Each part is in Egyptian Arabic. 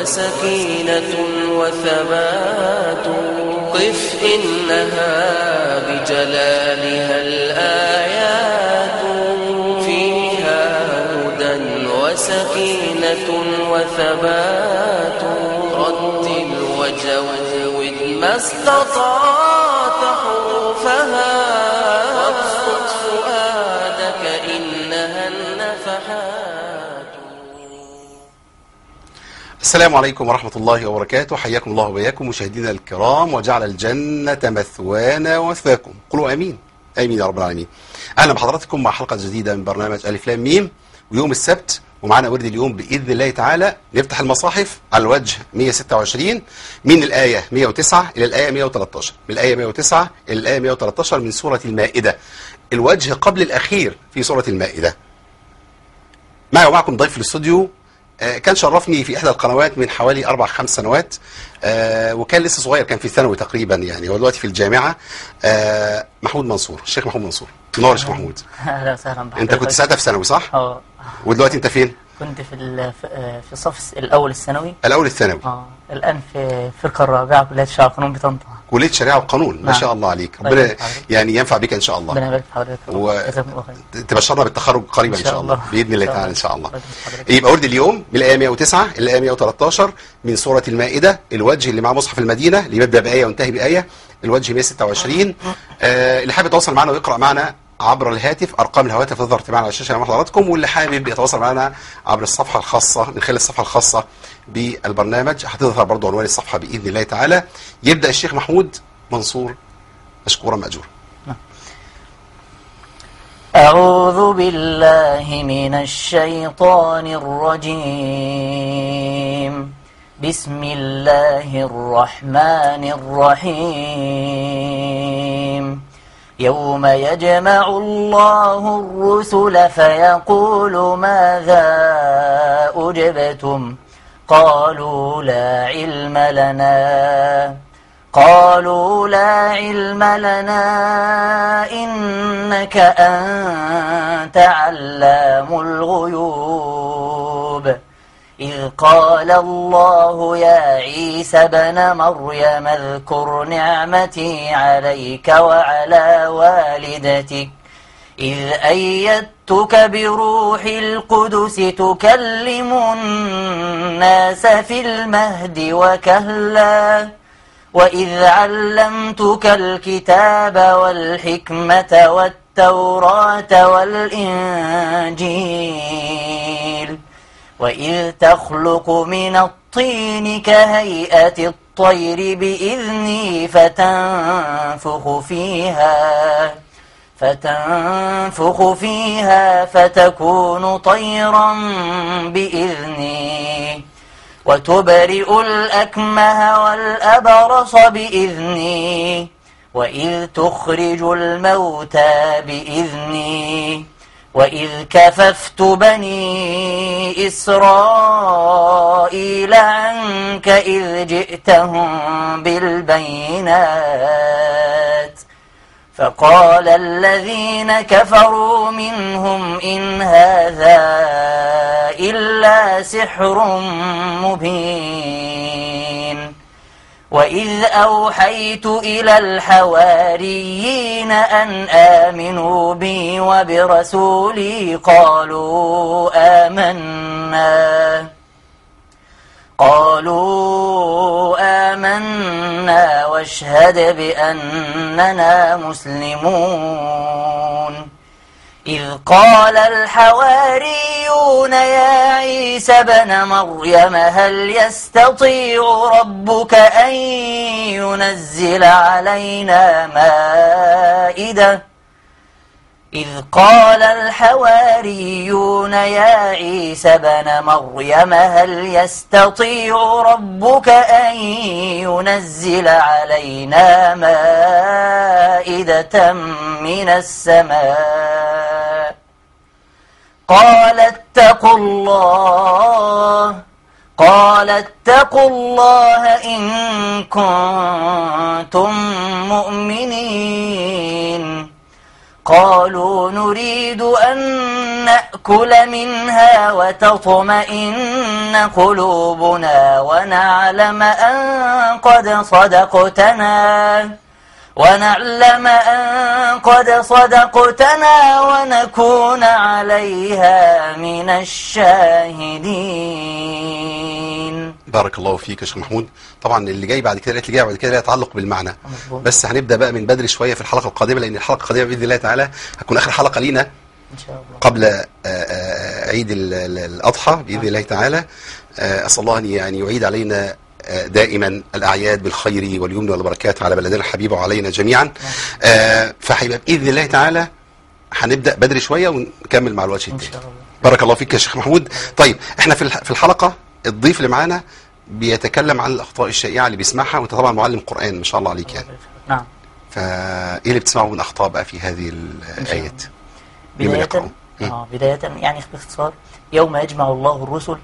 وسكينة وثبات قف إنها بجلالها الآيات فيها هدى وسكينة وثبات رتل وجود ما استطعت حروفها وابسط فؤادك إنها النفحات السلام عليكم ورحمة الله وبركاته حياكم الله وبياكم مشاهدينا الكرام وجعل الجنة مثوانا ومثواكم قولوا أمين آمين يا رب العالمين أهلا بحضراتكم مع حلقة جديدة من برنامج ألف لام ميم ويوم السبت ومعنا ورد اليوم بإذن الله تعالى نفتح المصاحف على الوجه 126 من الآية 109 إلى الآية 113 من الآية 109 إلى الآية 113 من سورة المائدة الوجه قبل الأخير في سورة المائدة معي ومعكم ضيف في الاستوديو آه، كان شرفني في احدى القنوات من حوالي اربع خمس سنوات آه، وكان لسه صغير كان في ثانوي تقريبا يعني هو دلوقتي في الجامعه آه، محمود منصور الشيخ محمود منصور منور يا شيخ محمود اهلا وسهلا بحضرتك انت كنت ساعتها في ثانوي صح اه ودلوقتي انت فين كنت في ال- في آه، في الصف الاول الثانوي الاول الثانوي اه الان في الفرقه الرابعه كليه الشعر القانون بطنطا كليه شريعه وقانون ما نعم. شاء الله عليك الله ربنا يبارك حضرتك. يعني ينفع بك ان شاء الله ربنا يبارك في حضرتك و- جزاكم الله خير تبشرنا بالتخرج قريبا ان شاء الله باذن الله تعالى ان شاء الله يبقى ورد اليوم من الايه 109 الى الايه 113 من سوره المائده الوجه اللي مع مصحف المدينه اللي بيبدا بايه وينتهي بايه الوجه 126 آه اللي حابب يتواصل معنا ويقرا معنا عبر الهاتف ارقام الهواتف تظهر معنا على الشاشه امام حضراتكم واللي حابب يتواصل معنا عبر الصفحه الخاصه من خلال الصفحه الخاصه بالبرنامج هتظهر برضه عنوان الصفحه باذن الله تعالى يبدا الشيخ محمود منصور مشكورا ماجورا أعوذ بالله من الشيطان الرجيم بسم الله الرحمن الرحيم يوم يجمع الله الرسل فيقول ماذا أجبتم قالوا لا علم لنا قالوا لا علم لنا إنك أنت علام الغيوب إذ قال الله يا عيسى بن مريم اذكر نعمتي عليك وعلى والدتك إذ أيدتك بروح القدس تكلم الناس في المهد وكهلا وإذ علمتك الكتاب والحكمة والتوراة والإنجيل وإذ تخلق من الطين كهيئة الطير بإذني فتنفخ فيها فتنفخ فيها فتكون طيرا بإذني وتبرئ الأكمه والأبرص بإذني وإذ تخرج الموتى بإذني وإذ كففت بني إسرائيل عنك إذ جئتهم بالبينات فقال الذين كفروا منهم إن هذا إلا سحر مبين وإذ أوحيت إلى الحواريين أن آمنوا بي وبرسولي قالوا آمنا قالوا آمنا واشهد بأننا مسلمون إذ قال الحواريون يا عيسى بن مريم هل يستطيع ربك أن ينزل علينا مائدة إذ قال الحواريون يا عيسى بن مريم هل يستطيع ربك أن ينزل علينا مائدة من السماء قال اتقوا الله قال اتقوا الله إن كنتم مؤمنين قالوا نريد أن نأكل منها وتطمئن قلوبنا ونعلم أن قد صدقتنا ونعلم أن قد صدقتنا ونكون عليها من الشاهدين بارك الله فيك يا شيخ محمود طبعا اللي جاي بعد كده اللي جاي بعد كده لا يتعلق بالمعنى مظبوط. بس هنبدا بقى من بدري شويه في الحلقه القادمه لان الحلقه القادمه باذن الله تعالى هتكون اخر حلقه لينا إن شاء الله قبل آه، آه، عيد ال- ال- الاضحى باذن الله تعالى آه، اسال الله ان يعني يعيد علينا آه، دائما الاعياد بالخير واليمن والبركات على بلدنا الحبيب وعلينا جميعا آه، فهيبقى باذن الله تعالى هنبدا بدري شويه ونكمل مع الوجه إن التاني شاء الله بارك الله فيك يا شيخ محمود طيب احنا في الح- في الحلقه الضيف اللي معانا بيتكلم عن الاخطاء الشائعه اللي بيسمعها وانت طبعا معلم قران ما شاء الله عليك يعني نعم فايه اللي بتسمعه من اخطاء بقى في هذه الايات ممن بداية يقرأ؟ مم. آه بداية يعني باختصار يوم يجمع الله الرسل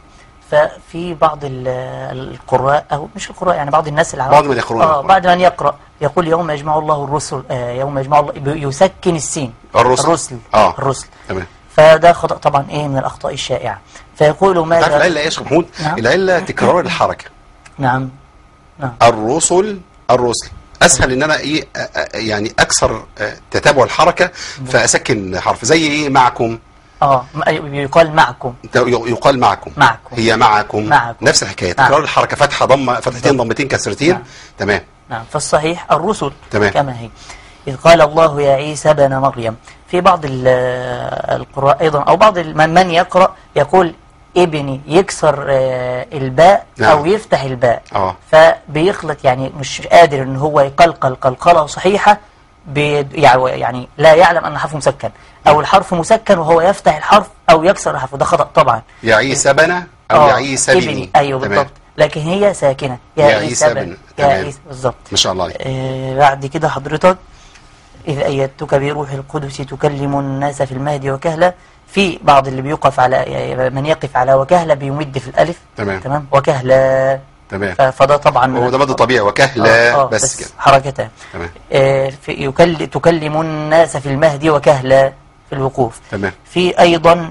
ففي بعض ال- القراء أو مش القراء يعني بعض الناس العوام بعض من يقرؤون آه القرآن. بعد من يقرأ يقول يوم يجمع الله الرسل آه يوم يجمع الله بي- يسكن السين الرسل. الرسل آه. الرسل تمام فده خطأ طبعا ايه من الأخطاء الشائعة فيقول تعرف ماذا العله ايه يا شيخ محمود نعم. العله تكرار الحركه نعم نعم الرسل الرسل اسهل ان انا ايه أ- أ- يعني اكثر آه، تتابع الحركه فاسكن حرف زي ايه معكم اه م- يقال معكم ت- يقال معكم معكم. هي معكم معكم. نفس الحكايه نعم. تكرار الحركه فتحه ضمه فتحتين ضمتين كسرتين نعم. تمام نعم فالصحيح الرسل تمام. كما هي إذ قال الله يا عيسى بن مريم في بعض ال- القراء أيضا أو بعض ال- من من يقرأ يقول ابني يكسر آه، الباء نعم. أو يفتح الباء اه فبيخلط يعني مش قادر ان هو يقلقل قلقلة صحيحة بي- يعني يعني لا يعلم ان الحرف مسكن او الحرف مسكن وهو يفتح الحرف او يكسر الحرف ده خطأ طبعا يا عيسى بنا او آه، يا عيسى بني ايوه تمام. بالضبط لكن هي ساكنة يا عيسى بن. يا تمام. عيسى بالضبط ما شاء الله عليك آه، بعد كده حضرتك إذ أيدتك بروح القدس تكلم الناس في المهد وكهلا في بعض اللي بيوقف على من يقف على وكهلا بيمد في الألف تمام. تمام وكهلا تمام ف- فده طبعا هو ده مد طبيعي وكهلا آه، آه، بس كده حركتان تمام آه، في يكل تكلم الناس في المهد وكهلا في الوقوف تمام في أيضا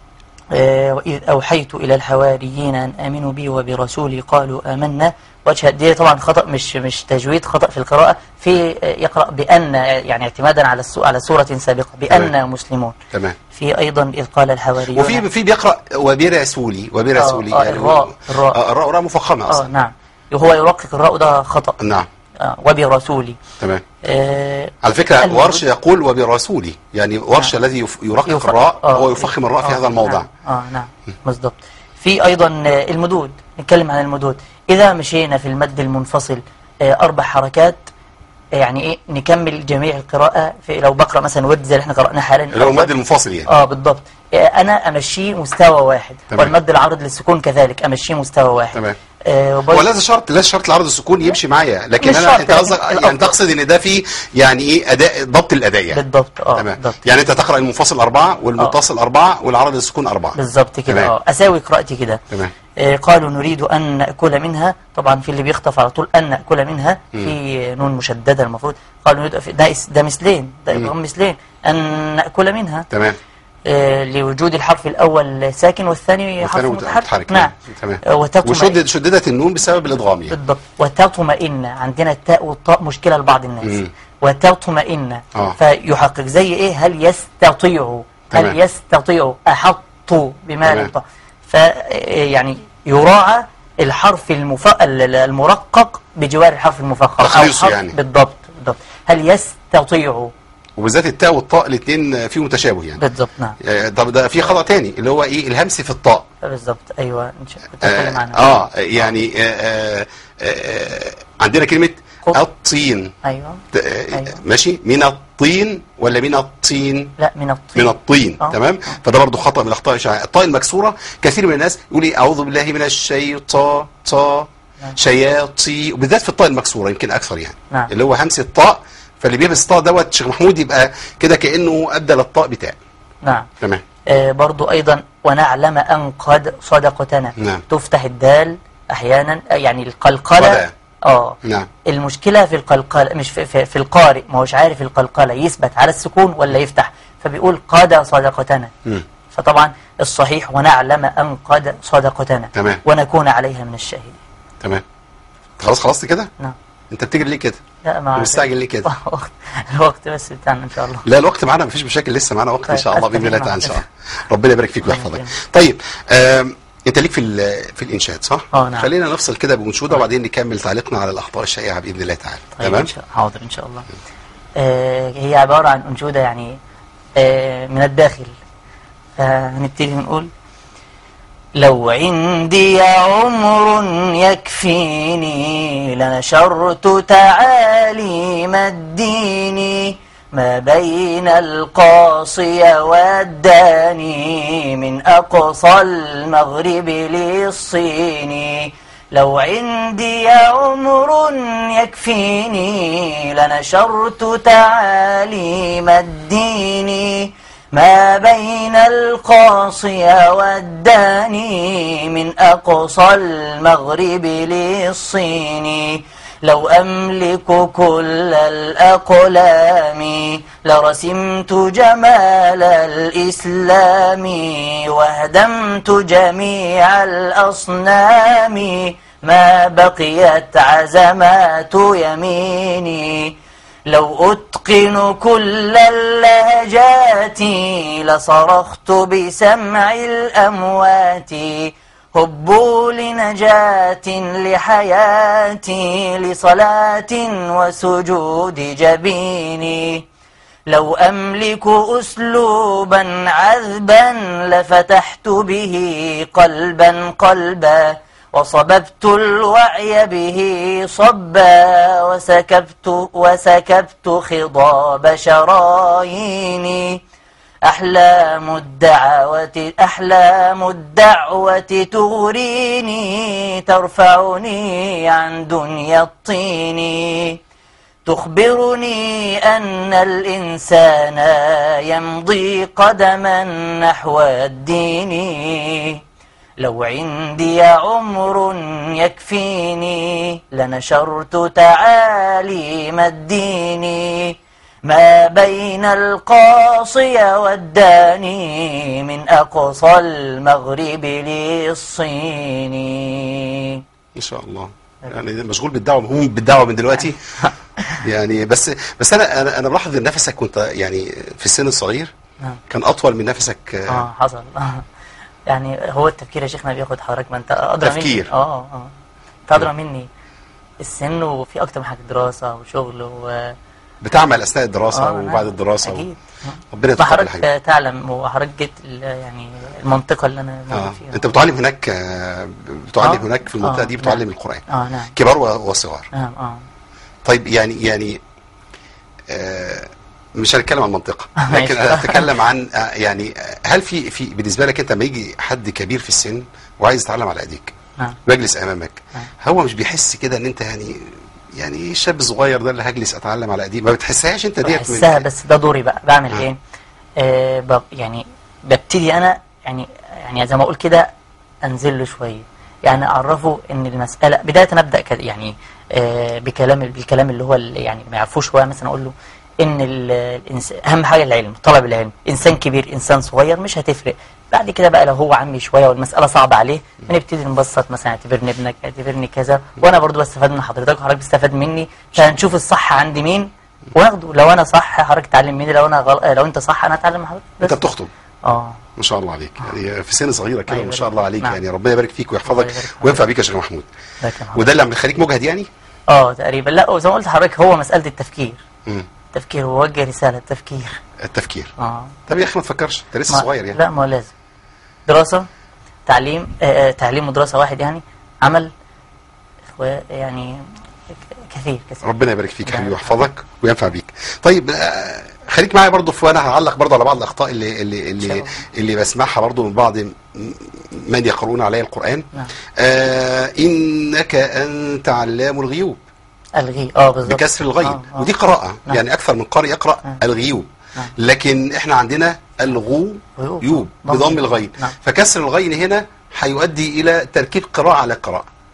آه، وإذ أوحيت إلى الحواريين أن آمنوا بي وبرسولي قالوا آمنا وأشهد دي طبعا خطأ مش مش تجويد خطأ في القراءة في آه، يقرأ بأن يعني اعتمادا على السو على سورة سابقة بأن تمام. مسلمون تمام في أيضا إذ قال الحواريون وفي في بيقرا وبرسولي وبرسولي آه، آه، الراء، الراء. آه، الراء راء مفخمه آه اصلا نعم هو يرقق الراء ده خطأ نعم آه وبرسولي تمام آه على فكره الموجود. ورش يقول وبرسولي يعني ورش الذي يف- يرقق يف- الراء آه، هو يفخم الراء في آه، هذا الموضع نعم. اه نعم بالضبط في ايضا آه، المدود نتكلم عن المدود اذا مشينا في المد المنفصل آه، اربع حركات آه، يعني ايه نكمل جميع القراءه في لو بقرا مثلا ورد زي اللي احنا قراناه حالا اللي هو المد المنفصل يعني اه بالضبط آه، انا امشيه مستوى واحد تمام. والمد العارض للسكون كذلك امشيه مستوى واحد تمام. آه وبرضه- هو لازم شرط لازم شرط العرض السكون يمشي معايا لكن مش انا شرط، انت لكن قصدك يعني الأفضل. تقصد ان ده في يعني ايه اداء ضبط الاداء يعني بالضبط اه تمام بالضبط يعني انت تقرا المنفصل اربعه والمتصل اربعه والعرض السكون اربعه بالظبط كده تمام. اه اساوي قراءتي كده تمام آه، قالوا نريد أن نأكل منها طبعا في اللي بيخطف على طول أن نأكل منها في نون مشددة المفروض قالوا نريد في- ده اس- ده مثلين ده مم. يبقى مثلين أن نأكل منها تمام آه، لوجود الحرف الأول ساكن والثاني حرف والثاني متحرك متحرك نعم تمام آه، وتطمئن وشدد شددت النون بسبب الادغام يعني بالضبط وتطمئن عندنا التاء والطاء مشكلة لبعض الناس مم. وتطمئن آه. فيحقق زي إيه هل يستطيع تمام. هل يستطيع أحط بما تمام. لم ت- ف يعني يراعى الحرف المف... ال- ال- المرقق بجوار الحرف المفخم أو تخليصه حرف- يعني. بالضبط بالضبط هل يستطيع وبالذات التاء والطاء الاثنين فيهم تشابه يعني بالضبط نعم آه، طب ده في خطا تاني اللي هو ايه الهمس في الطاء بالضبط أيوه إن شاء كنت آه, أتكلم عنها اه يعني آه آه آه عندنا كلمه قط. الطين أيوه ت- آه، أيوة. ماشي من الطين ولا من الطين لا من الطين من الطين آه. تمام فده برضه خطا من الاخطاء الشائعه الطاء المكسوره كثير من الناس يقول ايه اعوذ بالله من الشيطان طا نعم. شياطي وبالذات في الطاء المكسوره يمكن اكثر يعني نعم. اللي هو همس الطاء فاللي بيلبس الطاء دوت شيخ محمود يبقى كده كانه ابدل الطاء بتاء نعم تمام آه، برضو أيضا ونعلم أن قد صدقتنا نعم. تفتح الدال أحيانا آه، يعني القلقلة قد. اه نعم المشكلة في القلقلة مش في, في, في القارئ ما هوش عارف القلقلة يثبت على السكون ولا يفتح فبيقول قاد صدقتنا مم. فطبعا الصحيح ونعلم أن قد صدقتنا تمام. ونكون عليها من الشاهدين تمام خلاص خلصت كده نعم انت بتجري ليه كده لا ما مستعجل ليه كده؟ وقت- الوقت بس بتاعنا إن شاء الله لا الوقت معانا مفيش مشاكل لسه معانا وقت ان شاء الله باذن الله تعالى ان شاء الله ربنا يبارك فيك ربنا ويحفظك يكرمك. طيب آم، انت ليك في ال- في الانشاد صح؟ اه، نعم. خلينا نفصل كده بانشوده وبعدين نكمل تعليقنا على الاخطاء الشائعه باذن الله تعالى طيب تمام؟ إن شاء حاضر إن شاء الله آه هي عبارة عن أنشودة يعني آه من الداخل فهنبتدي نقول لو عندي عمر يكفيني لنشرت تعاليم الدين ما بين القاصي والداني من أقصى المغرب للصين لو عندي عمر يكفيني لنشرت تعاليم الدين ما بين القاصي والداني من أقصى المغرب للصين لو أملك كل الأقلام لرسمت جمال الإسلام وهدمت جميع الأصنام ما بقيت عزمات يميني لو أتقن كل اللهجات لصرخت بسمع الأموات هبوا لنجاة لحياتي لصلاة وسجود جبيني لو أملك أسلوبا عذبا لفتحت به قلبا قلبا وصببت الوعي به صبا وسكبت وسكبت خضاب شراييني أحلام الدعوة أحلام الدعوة تغريني ترفعني عن دنيا الطين تخبرني أن الإنسان يمضي قدما نحو الدين لو عندي عمر يكفيني لنشرت تعاليم الدين ما بين القاصي والداني من أقصى المغرب للصين ان شاء الله يعني مشغول بالدعوه مهم بالدعوه من دلوقتي يعني بس بس انا انا انا بلاحظ ان نفسك كنت يعني في السن الصغير نعم. كان اطول من نفسك آه، اه حصل يعني هو التفكير يا شيخنا بياخد حضرتك ما انت ادرى تفكير. مني اه اه انت ادرى مني السن وفي اكتر من حاجه دراسه وشغل و بتعمل اثناء الدراسه آه، وبعد نعم. الدراسه و... اكيد ربنا ما يتقبل حاجه حضرتك تعلم وحضرتك جيت ال- يعني المنطقه اللي انا موجود اه فيها انت بتعلم هناك آه، بتعلم آه. هناك في المنطقه آه، دي بتعلم نعم. القران اه نعم كبار و- وصغار نعم اه طيب يعني يعني آه مش هنتكلم عن المنطقه ماشي. لكن هتكلم عن آه، يعني آه، هل في في بالنسبه لك انت لما يجي حد كبير في السن وعايز يتعلم على ايديك نعم مجلس امامك نعم. هو مش بيحس كده ان انت يعني يعني ايه الشاب الصغير ده اللي هجلس اتعلم على ايديه ما بتحسهاش انت ديت من- بحسها بس ده دوري بقى بعمل آه. ايه آه ب- يعني ببتدي انا يعني يعني زي ما اقول كده انزل له شويه يعني اعرفه ان المساله بدايه نبدا كده يعني آه بكلام بالكلام اللي هو اللي يعني ما يعرفوش شويه مثلا اقول له ان ال- الانسان اهم حاجه العلم طلب العلم انسان كبير انسان صغير مش هتفرق بعد كده بقى لو هو عمي شويه والمساله صعبه عليه بنبتدي نبسط مثلا اعتبرني ابنك اعتبرني كذا وانا برضو بستفاد من حضرتك وحضرتك بتستفاد مني فهنشوف الصح عند مين وناخده لو انا صح حضرتك تعلم مني لو انا غل... لو انت صح انا اتعلم من حضرتك انت بس. بتخطب اه ما شاء الله عليك يعني في سن صغيره كده الله ما شاء يبارك الله عليك نعم. يعني ربنا يبارك فيك الله ويحفظك يبارك فيك. وينفع بيك يا شيخ محمود ده كان حضرتك. وده اللي عم بيخليك مجهد يعني اه تقريبا لا وزي ما قلت لحضرتك هو مساله التفكير مم. التفكير ووجه رساله التفكير التفكير اه طب يا اخي ما تفكرش انت لسه ما- صغير يعني لا ما هو لازم دراسه تعليم آه آه، تعليم ودراسه واحد يعني عمل و- يعني ك- كثير كثير ربنا يبارك فيك ربنا حبيبي يبارك ويحفظك وينفع بيك طيب آه، خليك معايا برضو في وانا هعلق برضو على بعض الاخطاء اللي اللي شاء اللي, الله. اللي بسمعها برضو من بعض م- من يقرؤون علي القران نعم. آه انك انت علام الغيوب الغي اه بالظبط بكسر الغين آه، آه. ودي قراءه نعم. يعني اكثر من قارئ يقرا نعم. الغيوب نعم. لكن احنا عندنا الغو غيوب. يوب ضم بضم الغين. الغين نعم. فكسر الغين هنا هيؤدي الى تركيب قراءه على قراءه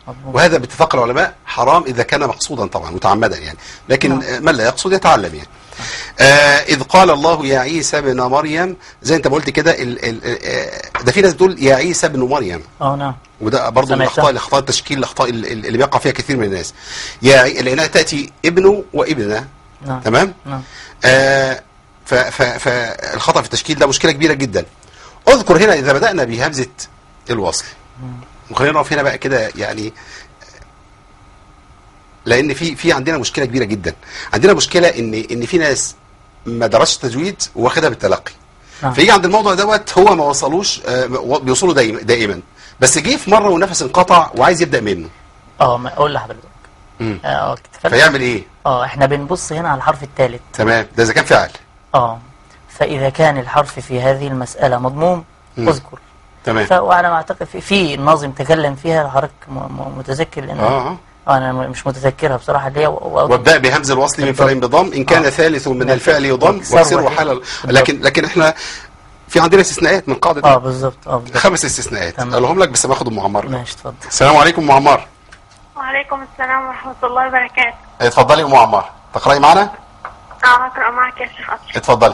مضمون. وهذا باتفاق العلماء حرام اذا كان مقصودا طبعا متعمدا يعني لكن نعم. آه، من لا يقصد يتعلم يعني آه اذ قال الله يا عيسى ابن مريم زي انت ما قلت كده ال- ال- آه، ده في ناس بتقول يا عيسى ابن مريم اه نعم وده برضه من سمعتها. الاخطاء الاخطاء التشكيل الاخطاء ال- ال- اللي بيقع فيها كثير من الناس يا عي- لانها تاتي ابنه وابنه نعم تمام نعم آه ف- ف- فالخطا في التشكيل ده مشكله كبيره جدا اذكر هنا اذا بدانا بهمزه الوصل وخلينا نقف هنا بقى كده يعني لان في في عندنا مشكله كبيره جدا عندنا مشكله ان ان في ناس ما درسش تجويد واخدها بالتلقي نعم. فيجي عند الموضوع دوت هو ما وصلوش آه، بيوصلوا دايما دائما بس جه في مره ونفس انقطع وعايز يبدا منه اه ما اقول لحضرتك مم. اه اتفقنا. فيعمل ايه اه احنا بنبص هنا على الحرف الثالث تمام ده اذا كان فعل اه فاذا كان الحرف في هذه المساله مضموم مم. اذكر تمام ف- وعلى ما اعتقد في, في الناظم تكلم فيها حضرتك م- م- متذكر لان اه آه. آه، انا م- مش متذكرها بصراحه اللي هي و- و- وابدا بهمز الوصل من بالضبط. فعل بضم ان كان آه. ثالث من الفعل يضم واكسره واكسره وحيد. حال بالضبط. لكن لكن احنا في عندنا استثناءات من قاعده اه بالظبط اه بالظبط خمس استثناءات تمام. اقولهم لك بس باخد ام عمار ماشي اتفضل السلام عليكم ام عمار وعليكم السلام ورحمة الله وبركاته اتفضلي ام عمار تقراي معنا اه أقرأ معك يا شيخ أطرش اتفضلي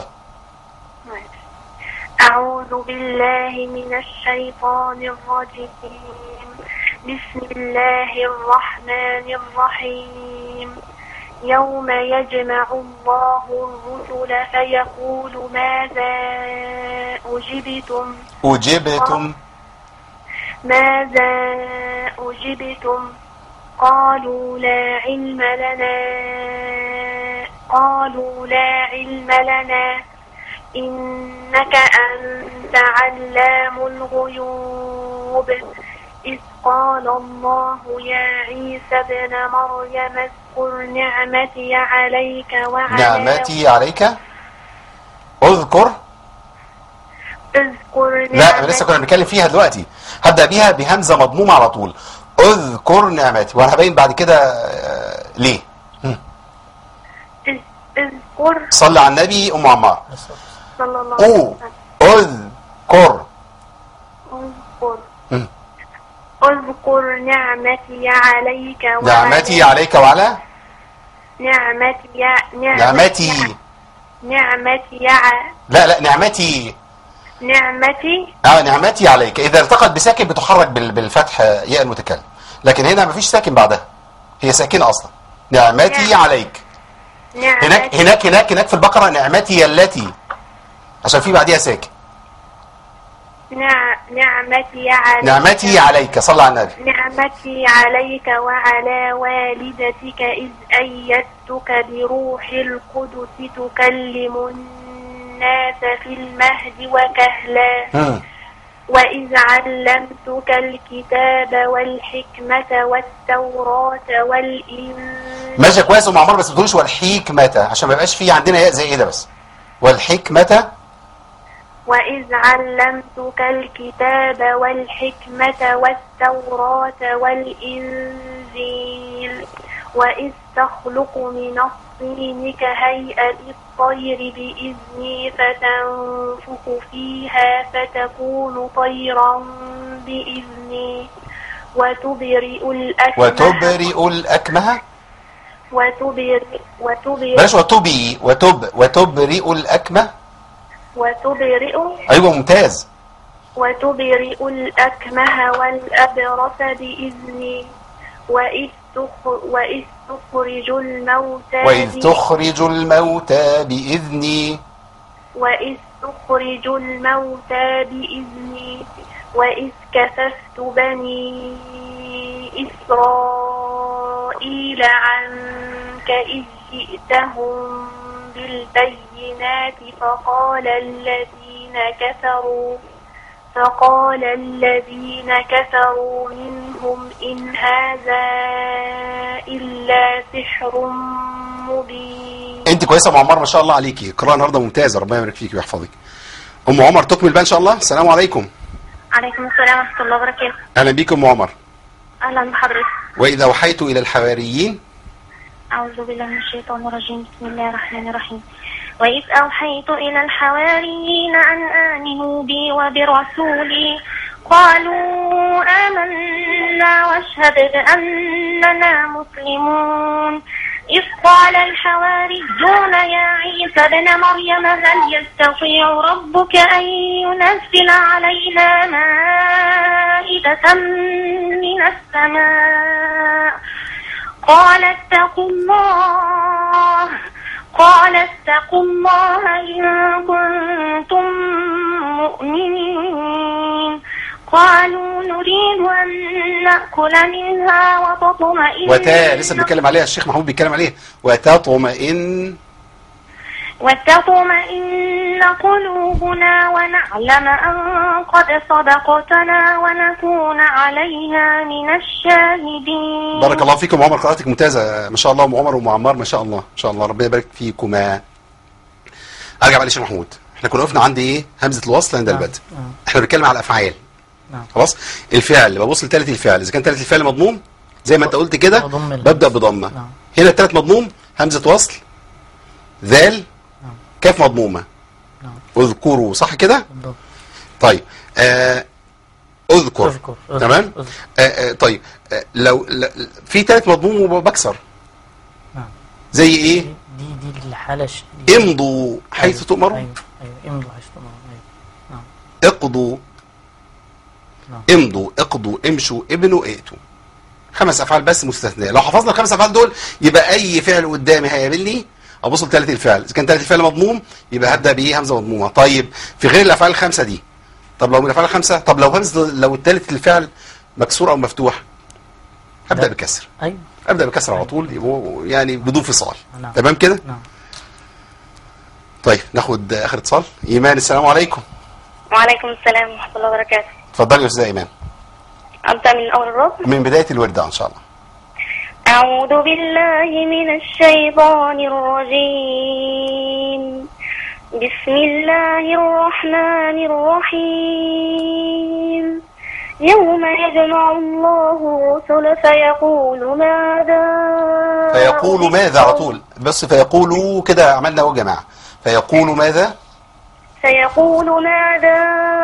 أعوذ بالله من الشيطان الرجيم بسم الله الرحمن الرحيم يوم يجمع الله الرسل فيقول ماذا أجبتم اجبتم ماذا أجبتم قالوا لا علم لنا قالوا لا علم لنا إنك أنت علام الغيوب إذ قال الله يا عيسى ابن مريم اذكر نعمتي عليك وعلى نعمتي عليك اذكر اذكر لا لسه كنا بنتكلم فيها دلوقتي هبدا بيها بهمزه مضمومه على طول اذكر نعمتي وانا هبين بعد كده آه، ليه مم. اذ- اذكر صلي على النبي ام عمار صلى الله عليه او وسلم اذكر اذكر مم. اذكر نعمتي عليك وعلى نعمتي عليك وعلى نعمتي نعمتي نعمتي ع- لا لا نعمتي نعمتي اه نعمتي عليك اذا التقت بساكن بتحرك بال- بالفتح آه، ياء المتكلم لكن هنا مفيش ساكن بعدها هي ساكنه اصلا نعمتي نعم. عليك هناك نعمتي هناك هناك هناك في البقره نعمتي التي عشان في بعديها ساكن نع- نعمتي عليك نعمتي عليك صلى على النبي نعمتي عليك وعلى والدتك إذ أيدتك بروح القدس تكلم الناس في المهد وكهلا مم. وإذ علمتك الكتاب والحكمة والتوراة والإنجيل ماشي كويس ام عمار بس ما تقولش والحكمه عشان ما يبقاش في عندنا ياء زي ايه ده بس والحكمه وإذ علمتك الكتاب والحكمة والتوراة والإنجيل وإذ تخلق من الطين كهيئة الطير بإذني فتنفخ فيها فتكون طيرا بإذني وتبرئ الأكمه وتبرئ الاكمه وتبرئ وتبرئ بلاش وتبي وتب وتبرئ الاكمه وتبرئ ايوه ممتاز وتبرئ الأكمه والأبرص بإذني وإذ, تخ... وإذ تخرج الموتى واذ ب- تخرج الموتى باذني وإذ تخرج الموتى بإذني وإذ كففت بني إسرائيل عنك إذ جئتهم بالبينات فقال الذين كفروا فقال الذين كفروا منهم إن هذا إلا سحر مبين انت كويسه ام عمار ما شاء الله عليكي قراءه النهارده ممتازه ربنا يبارك فيك ويحفظك ام عمر تكمل بقى ان شاء الله السلام عليكم عليكم السلام ورحمة الله وبركاته اهلا بيكم ام عمر أهلا بحضرتك واذا اوحيت الى الحواريين أعوذ بالله من الشيطان الرجيم بسم الله الرحمن الرحيم وإذ أوحيت إلى الحواريين أن آمنوا بي وبرسولي قالوا آمنا واشهد بأننا مسلمون إذ قال الحواريون يا عيسى ابن مريم هل يستطيع ربك أن ينزل علينا مائدة من السماء قال اتقوا الله قال اتقوا الله إن كنتم مؤمنين قالوا نريد أن نأكل منها وتطمئن وتا لسه بنتكلم عليها الشيخ محمود بيتكلم عليها وتطمئن وتطمئن قلوبنا ونعلم أن قد صدقتنا ونكون عليها من الشاهدين بارك الله فيكم عمر قراءتك ممتازه ما شاء الله ام عمر وام عمار ما شاء الله ما شاء الله ربنا يبارك فيكما ارجع بقى للشيخ محمود احنا كنا وقفنا عند ايه همزه الوصل عند نعم. البدء نعم. احنا بنتكلم على الافعال نعم. خلاص الفعل ببص لثالث الفعل اذا كان ثالث الفعل مضموم زي ما انت قلت كده أضم ال- ببدا بضمه نعم. هنا الثالث مضموم همزه وصل ذال كاف مضمومه نعم. اذكروا صح كده بالضبط طيب آه اذكر اذكر اذكر. تمام اذكر. آه آه طيب آه لو ل- في ثالث مضموم وبكسر نعم. زي ايه دي دي الحالة ش... دي- امضوا حيث أيوة، تؤمرون أيوة أيوة امضوا حيث تؤمرون أيوة نعم اقضوا نعم. امضوا اقضوا امشوا ابنوا ائتوا خمس افعال بس مستثنيه لو حفظنا الخمس افعال دول يبقى اي فعل قدامي هيقابلني ابص لثالث الفعل اذا كان ثالث الفعل مضموم يبقى هبدا بايه همزه مضمومه طيب في غير الافعال الخمسه دي طب لو من الافعال الخمسه طب لو همزه لو الثالث الفعل مكسور او مفتوح هبدا لا. بكسر أيوة ابدا بكسر على طول يبقوا يعني بدون فصال نعم. تمام كده نعم طيب ناخد اخر اتصال ايمان السلام عليكم وعليكم السلام ورحمة الله وبركاته اتفضلي يا استاذه ايمان أبدأ من أول الرب من بدايه الورده ان شاء الله أعوذ بالله من الشيطان الرجيم بسم الله الرحمن الرحيم يوم يجمع الله الرسل فيقول ماذا فيقول ماذا على طول بس فيقولوا كده عملنا اهو يا جماعه فيقول ماذا فيقول ماذا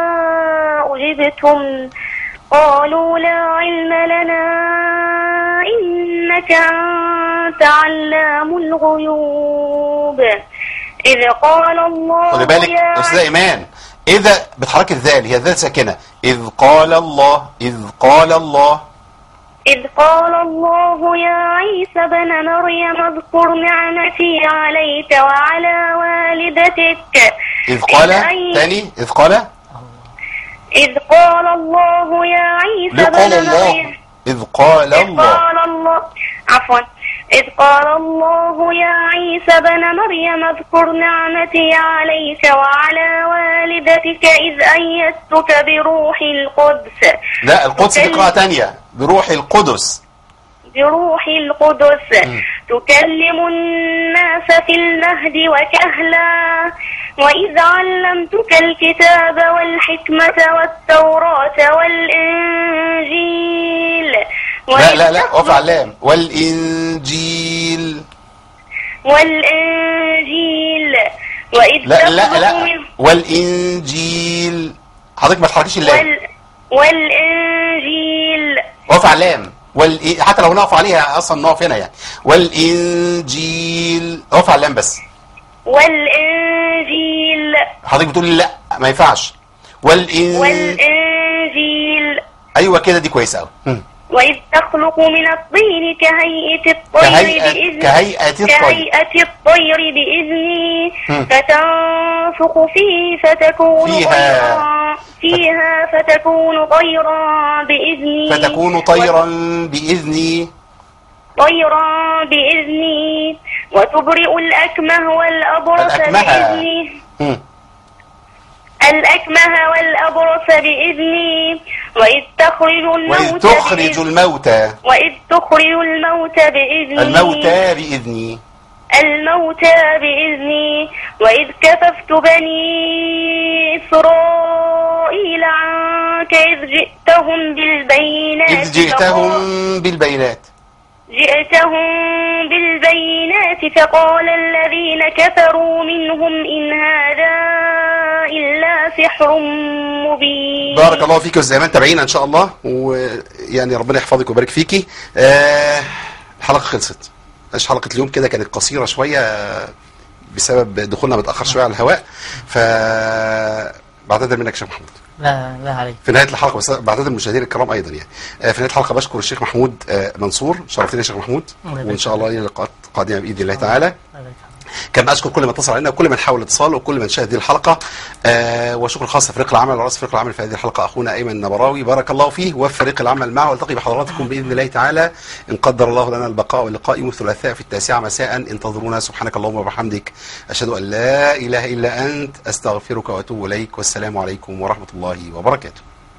أجبتم قالوا لا علم لنا إنك أنت علام الغيوب إذ قال الله خدي بالك يا يا استاذه ايمان اذا بتحرك الذال هي الذال ساكنه اذ قال الله اذ قال الله إذ قال الله يا عيسى بن مريم اذكر نعمتي عليك وعلى والدتك اذ قال أي- تاني اذ قال إذ قال الله يا عيسى ليه قال بن الله مريم اذ قال إذ الله قال الله عفوا إذ قال الله يا عيسى بن مريم اذكر نعمتي عليك وعلى والدتك إذ أيدتك بروح القدس لا القدس دي تكلم- قراءه تانية بروح القدس بروح القدس تكلم الناس في المهد وكهلا وإذ علمتك الكتاب والحكمة والتوراة والإنجيل لا وإذ لا لا تخلق- وقف على اللام والانجيل والإنجيل وإذ لا لا تخلق لا من- والانجيل حضرتك ما تحركيش اللام وال والإنجيل وقف على اللام والإ... حتى لو نقف عليها اصلا نقف هنا يعني والانجيل وقف على اللام بس والإنجيل حضرتك بتقولي لا ما ينفعش والإن... والإنجيل ايوه كده دي كويسه قوي وإذ تخلق من الطين كهيئة الطير كهيئة بإذن كهيئة الطير كهيئة الطير بإذني مم. فتنفخ فيه فتكون فيها. طيرا فيها فتكون طيرا بإذني فتكون طيرا باذني طيرا بإذني وتبرئ الأكمه والأبرص الأكمه. بإذني مم. الأكمه والأبرص بإذني وإذ تخرج الموت واذ تخرج بإذني الموتى وإذ تخرج الموت بإذني الموتى باذني الموتى بإذني وإذ كففت بني إسرائيل عنك إذ جئتهم بالبينات اذ جئتهم بالبينات جئتهم بالبينات فقال الذين كفروا منهم إن هذا إلا سحر مبين بارك الله فيك وزي ما انت بعينا ان شاء الله ويعني ربنا يحفظك ويبارك فيكي آه الحلقه خلصت مش حلقه اليوم كده كانت قصيره شويه بسبب دخولنا متاخر شويه على الهواء ف بعتذر منك يا شيخ محمود لا لا عليك في نهايه الحلقه بس بعتذر المشاهدين الكرام ايضا يعني آه، في نهايه الحلقه بشكر الشيخ محمود آه، منصور شرفتنا يا شيخ محمود الله يبارك وان شاء الله فيك. لنا لقاءات قادمه باذن الله تعالى الله يبارك فيك. كما اشكر كل من اتصل علينا وكل من حاول الاتصال وكل من شاهد هذه الحلقه آه وشكر خاص لفريق العمل ورئيس فريق العمل في هذه الحلقه اخونا ايمن النبراوي بارك الله فيه وفريق العمل معه والتقي بحضراتكم باذن الله تعالى ان قدر الله لنا البقاء واللقاء يوم الثلاثاء في التاسعه مساء انتظرونا سبحانك اللهم وبحمدك اشهد ان لا اله الا انت استغفرك واتوب اليك والسلام عليكم ورحمه الله وبركاته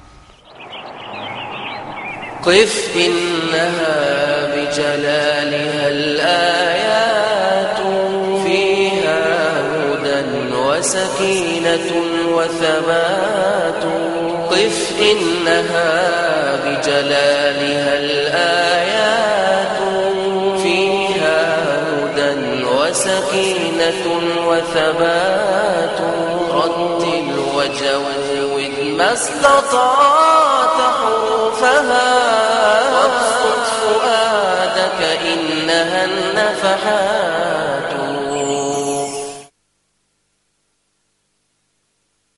قف إنها بجلالها الآيات فيها هدى وسكينة وثبات قف إنها بجلالها الآيات فيها هدى وسكينة وثبات رتل وجود ما استطعت حروفها وابسط فؤادك إنها النفحات